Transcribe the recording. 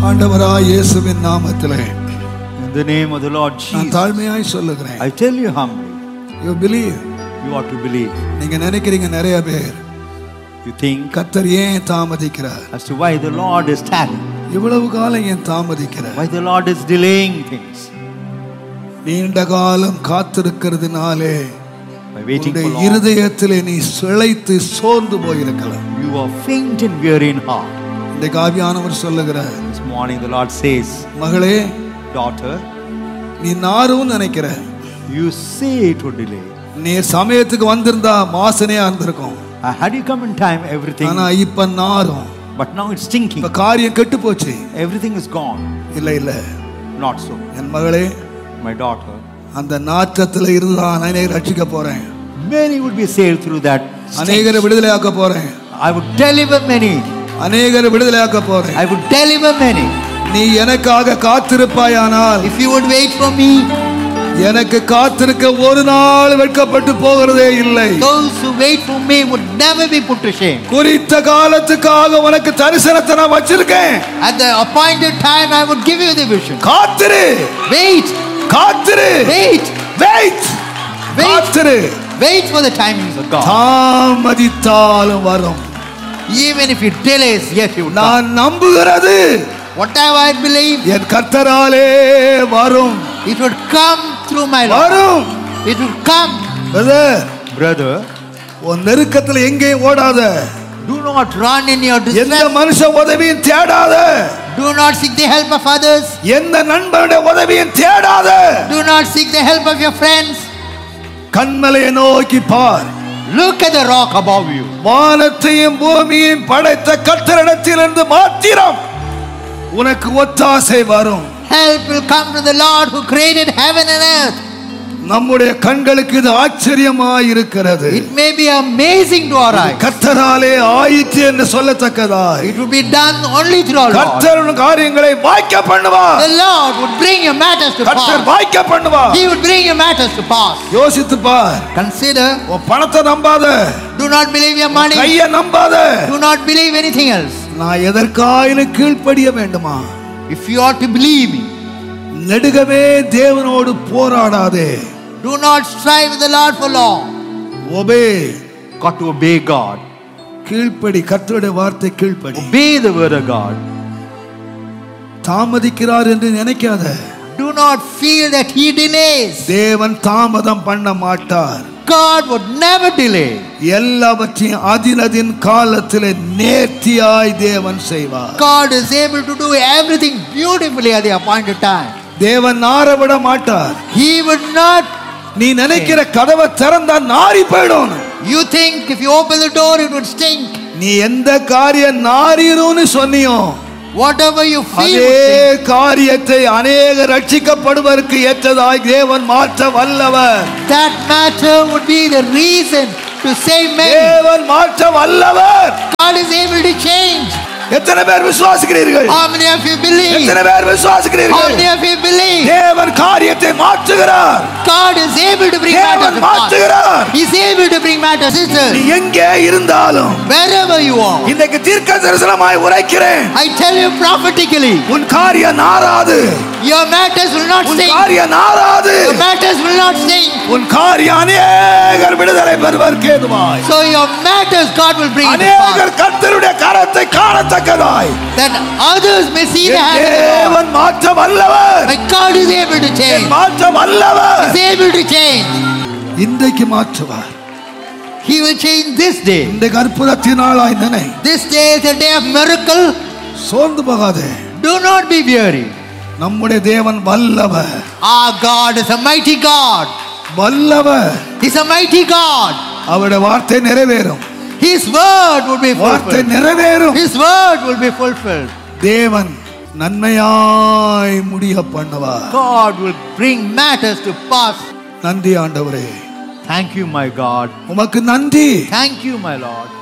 ஆண்டவராய் இயேசுவின் நாமத்திலே In the name of the Lord நான் Jesus, தாழ்மையாய் சொல்லுகிறேன் I tell you humbly, you believe you ought to believe. நீங்க நினைக்கிறீங்க நிறைய பேர் You think கத்தர் ஏன் தாமதிக்கிறார் as to why the Lord is tarrying, இவ்வளவு காலம் ஏன் தாமதிக்கிறார் why the Lord is delaying things நீண்ட காலம் காத்திருக்கிறதுனாலே by waiting உன்னுடைய for long. இருதயத்திலே நீ சிழைத்து சோர்ந்து போயிருக்கலாம் You are faint and weary in heart. இந்த காவியானவர் சொல்லுகிறார் This morning the Lord says, மகளே Daughter, நீ நாரும் நினைக்கிற you say it would delay. நீ சமயத்துக்கு வந்திருந்தா மாசனையா இருந்திருக்கும் Uh, Had you come in time, everything, ஆனா இப்ப நாரும் but now it's stinking. இப்ப காரியம் கெட்டு போச்சு Everything is gone. இல்ல இல்ல Not so. என் மகளே My daughter, அந்த நாற்றத்துல இருந்துதான் அநேகர் ரட்சிக்க போறேன் many would be saved through that. அநேகரை stench. விடுதலையாக்க போறேன் I would deliver many. அநேகரை விடுதலையாக்க போறேன் I would deliver many. நீ எனக்காக காத்திருப்பாயானால் If you would wait for me, எனக்கு காத்திருக்க ஒரு நாள் வெட்கப்பட்டு போகிறதே இல்லை those who wait for me would never be put to shame. குறித்த காலத்துக்காக உனக்கு தரிசனத்தை நான் வச்சிருக்கேன் At the appointed time, I would give you the vision. காத்திரு Wait, காத்திரு wait, வெயிட் Wait. காத்திரு wait for the timings of God. தாமதித்தாலும் வரும் Even if it delays, yet you would come. நான் நம்புகிறது Whatever I believe, என் கர்த்தராலே வரும் it would come through my Lord. வரும் It would come. Brother, Brother, உன் நெருக்கத்துல எங்கேயும் ஓடாத do not run in your எந்த distress. மனுஷ உதவியும் தேடாத Do not seek the help of others. எந்த நண்பனுடைய உதவியும் தேடாத Do not seek the help of your friends. கண்மலையை நோக்கி பார் Look at the rock above you. வானத்தையும் பூமியையும் படைத்த கர்த்தரிடத்திலிருந்து மாத்திரம் உனக்கு ஒத்தாசை வரும் Help will come from the Lord who created heaven and earth. நம்முடைய கண்களுக்கு இது ஆச்சரியமாய் இருக்கிறது It may be amazing to our eyes. கர்த்தராலே ஆயிற்று என்று சொல்லத்தக்கதாய் It would be done only through our Lord. கர்த்தர் காரியங்களை வாய்க்க பண்ணுவார் The Lord would bring your matters to கர்த்தர் pass. வாய்க்க பண்ணுவார் He would bring your matters to pass. யோசித்து பார் Consider, உன் பணத்தை நம்பாத do not believe your money. கைய நம்பாத Do not believe anything else. நான் எதற்காயிலும் கீழ்ப்படிய வேண்டுமா If you are to believe me, நெடுகவே தேவனோடு போராடாதே do not strive with the Lord for long. Obey Got to obey God. கீழ்ப்படி கர்த்தருடைய வார்த்தை கீழ்ப்படி Obey the word of God. தாமதிக்கிறார் என்று நினைக்காத Do not feel that He delays. தேவன் தாமதம் பண்ண மாட்டார் God would never delay. எல்லாவற்றையும் அதினதின் காலத்திலே நேர்த்தியாய் தேவன் செய்வார் God is able to do everything beautifully at the appointed time. தேவன் நாரவிட மாட்டார் He would not. நீ நினைக்கிற கதவை திறந்தா நாரி போயிடும் You think if you open the door, it would stink. நீ எந்த காரியம் நாரிரும்னு சொன்னியோ Whatever you feel, அதே would stink. காரியத்தை அநேக ரட்சிக்கப்படுவதற்கு ஏற்றதாய் தேவன் மாற்ற வல்லவர் that matter would be the reason to save men. தேவன் மாற்ற வல்லவர் God is able to change. எத்தனை பேர் விசுவாசிக்கிறீர்கள் How many of you believe? எத்தனை பேர் How விசுவாசிக்கிறீர்கள் many of you believe? தேவன் காரியத்தை மாற்றுகிறார் God is able to bring matters தேவன் to pass. மாற்றுகிறார் He's able to bring matters, நீ sisters, எங்கே இருந்தாலும் wherever you are. இன்றைக்கு தீர்க்க தரிசனமாய் உரைக்கிறேன் I tell you prophetically, உன் காரியம் நாராது your matters will not உன் stink. காரியம் நாராது Your matters will not stink. உன் காரியம் அநேகர் விடுதலை பெறுவதற்கு ஏதுவாய் So your matters God will bring to pass. அநேகர் கர்த்தருடைய கரத்தை காணத்தக்கதாய் That others may see the N hand of the Lord. தேவன் மாற்ற வல்லவர் But God is able to N change. மாற்ற வல்லவர் He's able to change. இன்றைக்கு மாற்றுவார் He will change this day. இன்றைக்கு அற்புதத்தினாலாய் நினை This day is a day of miracle. சோர்ந்து போகாதே Do not be weary. நம்முடைய தேவன் வல்லவர் Our God is a mighty God. வல்லவர் He's a mighty God. அவருடைய வார்த்தை நிறைவேறும் His word will be வார்த்தை fulfilled. நிறைவேறும் His word will be fulfilled. தேவன் நன்மையாய் முடிய பண்ணுவார் God will bring matters to pass. நன்றி ஆண்டவரே Thank you, my God. உமக்கு நன்றி Thank you, my Lord.